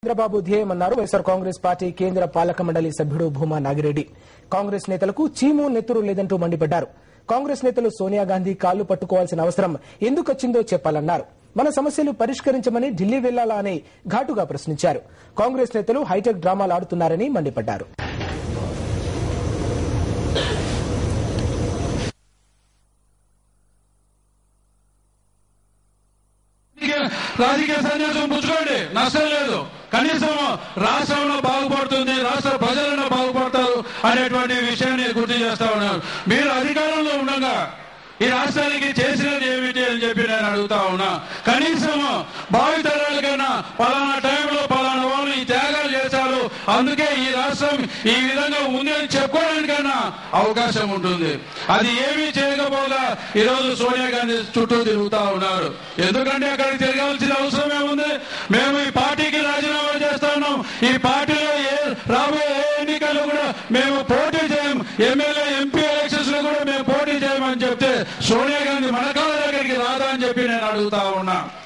చంద్రబాబు ధ్యేయమన్నారు YSR Congress party కేంద్ర పాలక మండలి సభ్యుడు భూమా నాగిరెడ్డి కాంగ్రెస్ నేతలకు చీము నెత్తురు లేదంటూ మండిపడ్డారు కాంగ్రెస్ నేతలు సోనియా గాంధీ కాళ్లు పట్టుకోవాల్సిన అవసరం ఎందుకొచ్చిందో చెప్పాలన్నారు మన సమస్యలు పరిష్కరించమని ఢిల్లీ వెళ్లాలా అని ఘాటుగా ప్రశ్నించారు కాంగ్రెస్ నేతలు హైటెక్ డ్రామాలు ఆడుతున్నారని మండిపడ్డారు రాజకీయ- రాజకీయ సన్యాసం పుచ్చుకోండి నష్టం లేదు కనీసం రాష్ట్రంలో బాగుపడుతుంది రాష్ట్ర ప్రజలను బాగుపడతారు అనేటువంటి విషయాన్ని గుర్తు చేస్తా ఉన్నారు మీరు అధికారంలో ఉండగా ఈ రాష్ట్రానికి చేసినది ఏమిటి అని చెప్పి నేను అడుగుతా ఉన్నా కనీసం భావితరాలకైనా పలానా టైంలో పలానా వాళ్ళు ఈ త్యాగాలు చేశారు అందుకే ఈ రాష్ట్రం ఈ విధంగా ఉంది అని చెప్పుకోవడానికైనా అవకాశం ఉంటుంది అది ఏమీ చేయకపోగా ఈ రోజు సోనియా గాంధీ చుట్టూ తిరుగుతా ఉన్నారు ఎందుకంటే అక్కడికి తిరగాల్సిన అవసరం ఏముంది మేము ఈ పార్టీకి రాజీనామా చేస్తా ఉన్నాం ఈ పార్టీలో ఏ రాబోయే ఏ ఎన్నికల్లో కూడా మేము పోటీ చేయం ఎమ్మెల్యే ఎంపీ ఎలక్షన్స్ లో కూడా మేము పోటీ చేయమని చెప్తే సోనియా గాంధీ మన కాళ్ళ దగ్గరికి రాదా అని చెప్పి నేను అడుగుతా ఉన్నా